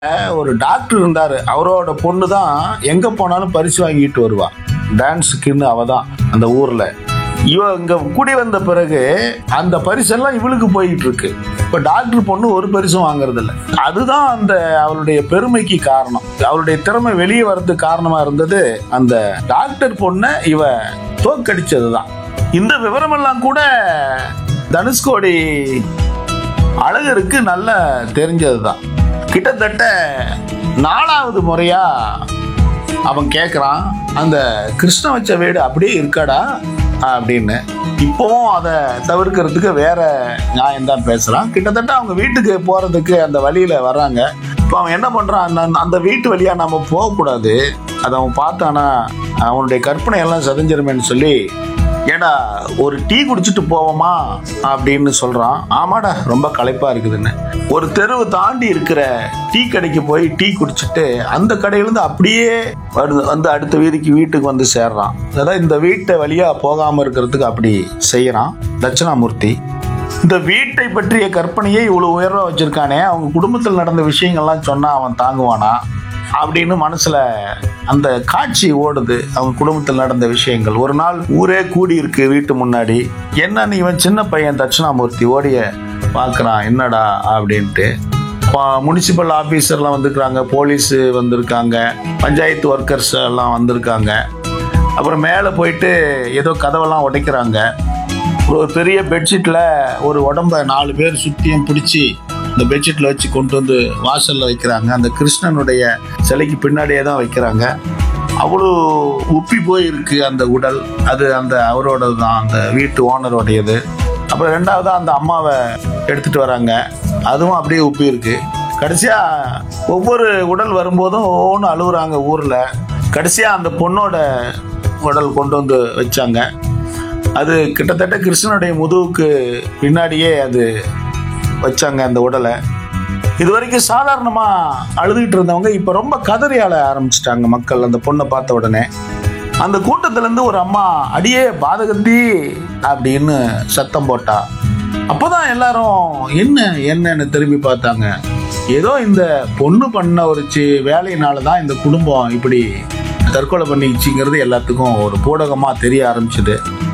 ஒரு டாக்டர் இருந்தாரு அவரோட பொண்ணு தான் எங்க போனாலும் பரிசு வாங்கிட்டு வருவா டான்ஸுக்குன்னு அவ தான் அந்த ஊர்ல இவ இங்க கூடி வந்த பிறகு அந்த பரிசெல்லாம் இவளுக்கு போயிட்டு இருக்கு இப்ப டாக்டர் பொண்ணு ஒரு பரிசும் வாங்குறது இல்ல அதுதான் அந்த அவளுடைய பெருமைக்கு காரணம் அவளுடைய திறமை வெளியே வர்றதுக்கு காரணமா இருந்தது அந்த டாக்டர் பொண்ணை இவ தோக்கடிச்சதுதான் இந்த விவரமெல்லாம் கூட தனுஷ்கோடி அழகருக்கு நல்ல தெரிஞ்சதுதான் கிட்டத்தட்ட நாலாவது முறையா அவன் கேட்குறான் அந்த கிருஷ்ண வச்ச வீடு அப்படியே இருக்காடா அப்படின்னு இப்போவும் அதை தவிர்க்கிறதுக்கு வேற நியாயம்தான் பேசுறான் கிட்டத்தட்ட அவங்க வீட்டுக்கு போறதுக்கு அந்த வழியில வர்றாங்க இப்போ அவன் என்ன பண்றான் அந்த அந்த வீட்டு வழியா நம்ம போகக்கூடாது அதை அவன் பார்த்தானா அவனுடைய கற்பனை எல்லாம் சதஞ்சிருமேன்னு சொல்லி ஏடா ஒரு டீ குடிச்சிட்டு போவோமா அப்படின்னு சொல்றான் ஆமாடா ரொம்ப களைப்பா இருக்குதுன்னு ஒரு தெருவு தாண்டி இருக்கிற டீ கடைக்கு போய் டீ குடிச்சிட்டு அந்த கடையிலேருந்து அப்படியே வருது வந்து அடுத்த வீதிக்கு வீட்டுக்கு வந்து சேர்றான் அதான் இந்த வீட்டை வழியா போகாம இருக்கிறதுக்கு அப்படி செய்யறான் தட்சிணாமூர்த்தி இந்த வீட்டை பற்றிய கற்பனையை இவ்வளவு உயர்வா வச்சிருக்கானே அவங்க குடும்பத்தில் நடந்த விஷயங்கள்லாம் சொன்னா அவன் தாங்குவானா அப்படின்னு மனசுல அந்த காட்சி ஓடுது அவங்க குடும்பத்தில் நடந்த விஷயங்கள் ஒரு நாள் ஊரே கூடி இருக்கு வீட்டு முன்னாடி என்னன்னு இவன் சின்ன பையன் தட்சிணாமூர்த்தி ஓடிய பார்க்கறான் என்னடா அப்படின்ட்டு முனிசிபல் ஆஃபீஸர்லாம் வந்திருக்காங்க போலீஸ் வந்திருக்காங்க பஞ்சாயத்து ஒர்க்கர்ஸ் எல்லாம் வந்திருக்காங்க அப்புறம் மேலே போயிட்டு ஏதோ கதவெல்லாம் உடைக்கிறாங்க ஒரு பெரிய பெட்ஷீட்டில் ஒரு உடம்ப நாலு பேர் சுற்றியும் பிடிச்சி இந்த பெட்ஷீட்டில் வச்சு கொண்டு வந்து வாசலில் வைக்கிறாங்க அந்த கிருஷ்ணனுடைய சிலைக்கு பின்னாடியே தான் வைக்கிறாங்க அவ்வளோ உப்பி போயிருக்கு அந்த உடல் அது அந்த அவரோட தான் அந்த வீட்டு ஓனருடையது அப்புறம் ரெண்டாவதா அந்த அம்மாவை எடுத்துட்டு வராங்க அதுவும் அப்படியே உப்பி இருக்கு கடைசியா ஒவ்வொரு உடல் வரும்போதும் ஒவ்வொன்றும் அழுகுறாங்க ஊர்ல கடைசியா அந்த பொண்ணோட உடல் கொண்டு வந்து வச்சாங்க அது கிட்டத்தட்ட கிருஷ்ணனுடைய முதுகுக்கு பின்னாடியே அது வச்சாங்க அந்த உடலை இது வரைக்கும் சாதாரணமா அழுதுகிட்டு இருந்தவங்க இப்ப ரொம்ப கதறி அழ ஆரம்பிச்சிட்டாங்க மக்கள் அந்த பொண்ணை பார்த்த உடனே அந்த கூட்டத்துல இருந்து ஒரு அம்மா அடியே பாதகத்தி அப்படின்னு சத்தம் போட்டா அப்போதான் எல்லாரும் என்ன என்னன்னு திரும்பி பார்த்தாங்க ஏதோ இந்த பொண்ணு பண்ண ஒரு சி வேலையினால தான் இந்த குடும்பம் இப்படி தற்கொலை பண்ணிச்சுங்கிறது எல்லாத்துக்கும் ஒரு பூடகமா தெரிய ஆரம்பிச்சது